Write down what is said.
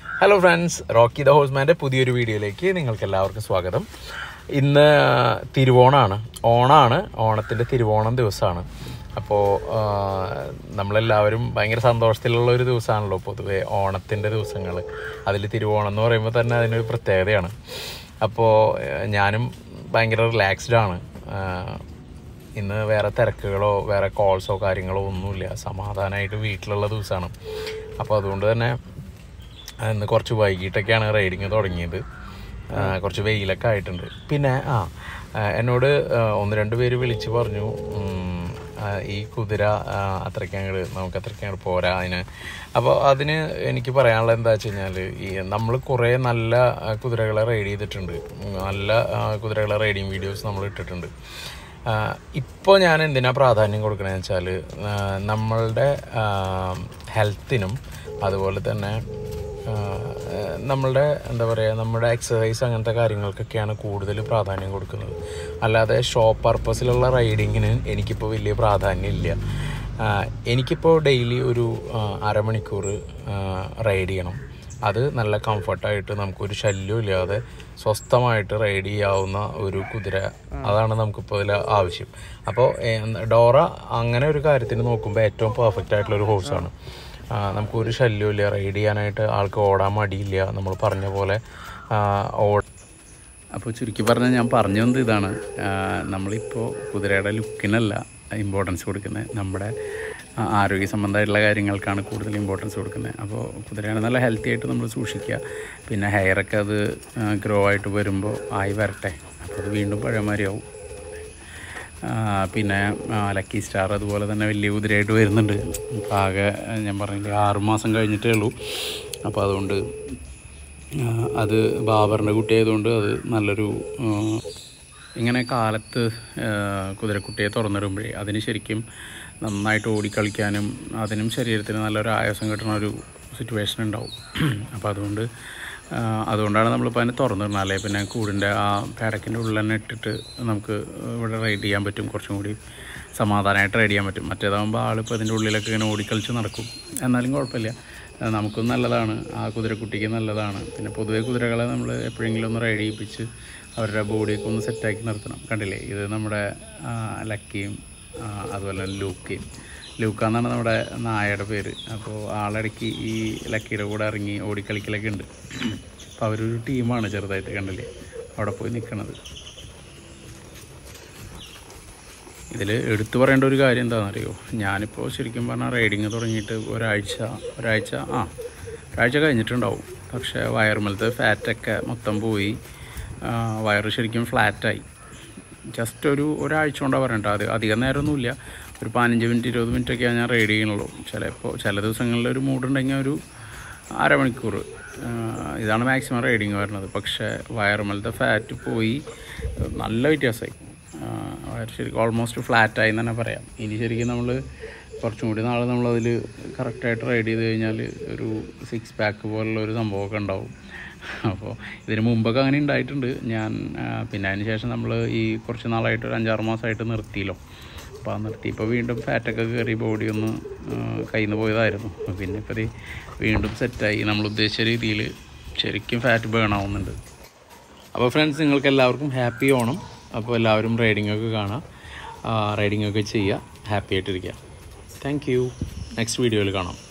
hello friends Rocky the ഹോസ്മാൻ്റെ പുതിയൊരു വീഡിയോയിലേക്ക് നിങ്ങൾക്ക് എല്ലാവർക്കും സ്വാഗതം ഇന്ന് തിരുവോണമാണ് ഓണാണ് ഓണത്തിൻ്റെ തിരുവോണം ദിവസമാണ് അപ്പോൾ നമ്മളെല്ലാവരും ഭയങ്കര സന്തോഷത്തിലുള്ള ഒരു ദിവസമാണല്ലോ പൊതുവെ ഓണത്തിൻ്റെ ദിവസങ്ങൾ അതിൽ തിരുവോണം എന്ന് പറയുമ്പോൾ തന്നെ അതിനൊരു പ്രത്യേകതയാണ് അപ്പോൾ ഞാനും ഭയങ്കര റിലാക്സ്ഡ് ആണ് ആ, ഇന്ന് വേറെ തിരക്കുകളോ വേറെ കോൾസോ കാര്യങ്ങളോ ഒന്നുമില്ല സമാധാനമായിട്ട് വീട്ടിലുള്ള ദിവസമാണ് അപ്പോൾ അതുകൊണ്ട് തന്നെ ഇന്ന് കുറച്ച് വൈകിട്ടൊക്കെയാണ് റൈഡിങ് തുടങ്ങിയത് ആ, കുറച്ച് വെയിലൊക്കെ ആയിട്ടുണ്ട് പിന്നെ ആ ആ, എന്നോട് ആ, ഒന്ന് രണ്ട് പേര് വിളിച്ച് പറഞ്ഞു ഉം, ആ, ഈ കുതിര ആ, അത്രയ്ക്ക് അങ്ങോട്ട് നമുക്ക് അത്രയ്ക്ക് അങ്ങോട്ട് പോരാ അതിന് അപ്പോൾ അതിന് എനിക്ക് പറയാനുള്ളത് എന്താ വെച്ച് കഴിഞ്ഞാൽ ഈ നമ്മൾ കുറേ നല്ല ആ, കുതിരകളെ റൈഡ് ചെയ്തിട്ടുണ്ട് ഉം, നല്ല ആ, കുതിരകളെ റൈഡിങ് വീഡിയോസ് നമ്മൾ ഇട്ടിട്ടുണ്ട് ഇപ്പോൾ ഞാൻ എന്തിനാ പ്രാധാന്യം കൊടുക്കണമെന്ന് വെച്ചാൽ നമ്മളുടെ ഹെൽത്തിനും അതുപോലെ തന്നെ ആ, നമ്മളുടെ എന്താ പറയുക നമ്മുടെ എക്സസൈസ് അങ്ങനത്തെ കാര്യങ്ങൾക്കൊക്കെയാണ് കൂടുതൽ പ്രാധാന്യം കൊടുക്കുന്നത് അല്ലാതെ ഷോ പർപ്പസിലുള്ള റൈഡിങ്ങിന് എനിക്കിപ്പോൾ വലിയ പ്രാധാന്യം ഇല്ല ആ, എനിക്കിപ്പോൾ ഡെയിലി ഒരു ആ, അരമണിക്കൂർ റൈഡ് ചെയ്യണം അത് നല്ല കംഫർട്ടായിട്ട് നമുക്കൊരു ശല്യവും ഇല്ലാതെ സ്വസ്ഥമായിട്ട് റൈഡ് ചെയ്യാവുന്ന ഒരു കുതിര അതാണ് നമുക്കിപ്പോൾ ഇതിൽ ആവശ്യം അപ്പോൾ ഡോറ അങ്ങനെ ഒരു കാര്യത്തിന് നോക്കുമ്പോൾ ഏറ്റവും പെർഫെക്റ്റ് ആയിട്ടുള്ള ഒരു ഹോഴ്സാണ് നമുക്കൊരു ശല്യമില്ല റൈഡ് ചെയ്യാനായിട്ട് ആൾക്ക് ഓടാൻ മടിയില്ല നമ്മൾ പറഞ്ഞ പോലെ ഓ അപ്പോൾ ചുരുക്കി പറഞ്ഞാൽ ഞാൻ പറഞ്ഞു വന്നത് ഇതാണ് ആ, നമ്മളിപ്പോൾ കുതിരയുടെ ലുക്കിനല്ല ഇമ്പോർട്ടൻസ് കൊടുക്കുന്നത് നമ്മുടെ ആ, ആരോഗ്യ സംബന്ധമായിട്ടുള്ള കാര്യങ്ങൾക്കാണ് കൂടുതൽ ഇമ്പോർട്ടൻസ് കൊടുക്കുന്നത് അപ്പോൾ കുതിരയാണ് നല്ല ഹെൽത്തി ആയിട്ട് നമ്മൾ സൂക്ഷിക്കുക പിന്നെ ഹെയറൊക്കെ അത് ഗ്രോ ആയിട്ട് വരുമ്പോൾ ആയി വരട്ടെ അപ്പോൾ അത് വീണ്ടും പഴയമാരിയാവും ആ, പിന്നെ ആ, ലക്കി സ്റ്റാർ അതുപോലെ തന്നെ വലിയ കുതിരയായിട്ട് വരുന്നുണ്ട് അപ്പോൾ ആകെ ഞാൻ പറഞ്ഞില്ലേ ആറ് മാസം കഴിഞ്ഞിട്ടേ ഉള്ളൂ അപ്പോൾ അതുകൊണ്ട് ആ, അത് ബാബറിൻ്റെ കുട്ടിയായതുകൊണ്ട് അത് നല്ലൊരു ആ, ഇങ്ങനെ കാലത്ത് ആ, കുതിരക്കുട്ടിയെ തുറന്നിടുമ്പോഴേ അതിന് ശരിക്കും നന്നായിട്ട് ഓടിക്കളിക്കാനും അതിനും ശരീരത്തിന് നല്ലൊരു ആയാസം കിട്ടുന്ന ഒരു സിറ്റുവേഷൻ ഉണ്ടാവും അപ്പോൾ അതുകൊണ്ട് ആ, അതുകൊണ്ടാണ് നമ്മളിപ്പോൾ അതിനെ തുറന്നിടുന്നത് അല്ലെങ്കിൽ പിന്നെ കൂടിൻ്റെ ആ പാടക്കിൻ്റെ ഉള്ളിൽ തന്നെ ഇട്ടിട്ട് നമുക്ക് ഇവിടെ റൈഡ് ചെയ്യാൻ പറ്റും കുറച്ചും കൂടി സമാധാനമായിട്ട് റൈഡ് ചെയ്യാൻ പറ്റും മറ്റേതാകുമ്പോൾ ആളിപ്പോൾ അതിൻ്റെ ഉള്ളിലൊക്കെ ഇങ്ങനെ ഓടിക്കളിച്ച് നടക്കും എന്നാലും കുഴപ്പമില്ല ആ, നമുക്കും നല്ലതാണ് ആ കുതിരക്കുട്ടിക്ക് നല്ലതാണ് പിന്നെ പൊതുവേ കുതിരകളെ നമ്മൾ എപ്പോഴെങ്കിലും ഒന്ന് റൈഡ് ചെയ്യിപ്പിച്ച് അവരുടെ ബോഡിയൊക്കെ ഒന്ന് സെറ്റാക്കി നിർത്തണം കണ്ടില്ലേ ഇത് നമ്മുടെ ആ, ലക്കിയും ആ, അതുപോലെ തന്നെ ലൂക്കയും ലൂക്ക എന്നാണ് നമ്മുടെ നായയുടെ പേര് അപ്പോൾ ആളിടയ്ക്ക് ഈ ലക്കിയുടെ കൂടെ ഇറങ്ങി ഓടിക്കളിക്കലൊക്കെ ഉണ്ട് അപ്പോൾ അവരൊരു ടീമാണ് ചെറുതായിട്ട് കണ്ടില്ലേ അവിടെ പോയി നിൽക്കണത് ഇതിൽ എടുത്തു പറയേണ്ട ഒരു കാര്യം എന്താണെന്നറിയോ ഞാനിപ്പോൾ ശരിക്കും പറഞ്ഞാൽ റൈഡിങ് തുടങ്ങിയിട്ട് ഒരാഴ്ച ഒരാഴ്ച ആ ഒരാഴ്ച കഴിഞ്ഞിട്ടുണ്ടാവും പക്ഷേ വയറുമലത്തെ ഫാറ്റൊക്കെ മൊത്തം പോയി ആ, വയറ് ശരിക്കും ഫ്ലാറ്റായി ജസ്റ്റ് ഒരു ഒരാഴ്ച കൊണ്ടാണ് പറയണ്ട അത് അധികം നേരമൊന്നുമില്ല ഒരു പതിനഞ്ച് മിനിറ്റ് ഇരുപത് മിനിറ്റൊക്കെയാണ് ഞാൻ റൈഡ് ചെയ്യണുള്ളൂ ചിലപ്പോൾ ചില ദിവസങ്ങളിൽ ഒരു മൂടുണ്ടെങ്കിൽ ഒരു അരമണിക്കൂർ ആ, ഇതാണ് മാക്സിമം റൈഡിങ് വരുന്നത് പക്ഷേ വയറുമലത്തെ ഫാറ്റ് പോയി നല്ല വ്യത്യാസമായി വയറ് ശരിക്കും ഓൾമോസ്റ്റ് ഫ്ലാറ്റായി എന്ന് തന്നെ പറയാം ഇനി ശരിക്കും നമ്മൾ കുറച്ചും കൂടി നാളെ നമ്മളതിൽ കറക്റ്റായിട്ട് റൈഡ് ചെയ്ത് കഴിഞ്ഞാൽ ഒരു സിക്സ് പാക്ക് പോലുള്ള ഒരു സംഭവമൊക്കെ ഉണ്ടാവും അപ്പോൾ ഇതിന് മുമ്പൊക്കെ അങ്ങനെ ഉണ്ടായിട്ടുണ്ട് ഞാൻ ആ, പിന്നെ അതിന് ശേഷം നമ്മൾ ഈ കുറച്ച് നാളായിട്ട് ഒരു അഞ്ചാറ് മാസമായിട്ട് നിർത്തിയല്ലോ അപ്പോൾ ആ നിർത്തിയപ്പോൾ വീണ്ടും ഫാറ്റൊക്കെ കയറി ബോഡി ഒന്ന് ആ, കയ്യിൽ നിന്ന് പോയതായിരുന്നു പിന്നെ ഇപ്പോൾ ഇത് വീണ്ടും സെറ്റായി നമ്മൾ ഉദ്ദേശിച്ച രീതിയിൽ ശരിക്കും ഫാറ്റ് ബേൺ ആവുന്നുണ്ട് അപ്പോൾ ഫ്രണ്ട്സ് നിങ്ങൾക്ക് എല്ലാവർക്കും ഹാപ്പി ഓണം അപ്പോൾ എല്ലാവരും റൈഡിംഗ് ഒക്കെ കാണാം റൈഡിംഗ് ഒക്കെ ചെയ്യുക ഹാപ്പി ആയിട്ടിരിക്കുക താങ്ക് യു നെക്സ്റ്റ് വീഡിയോയിൽ കാണാം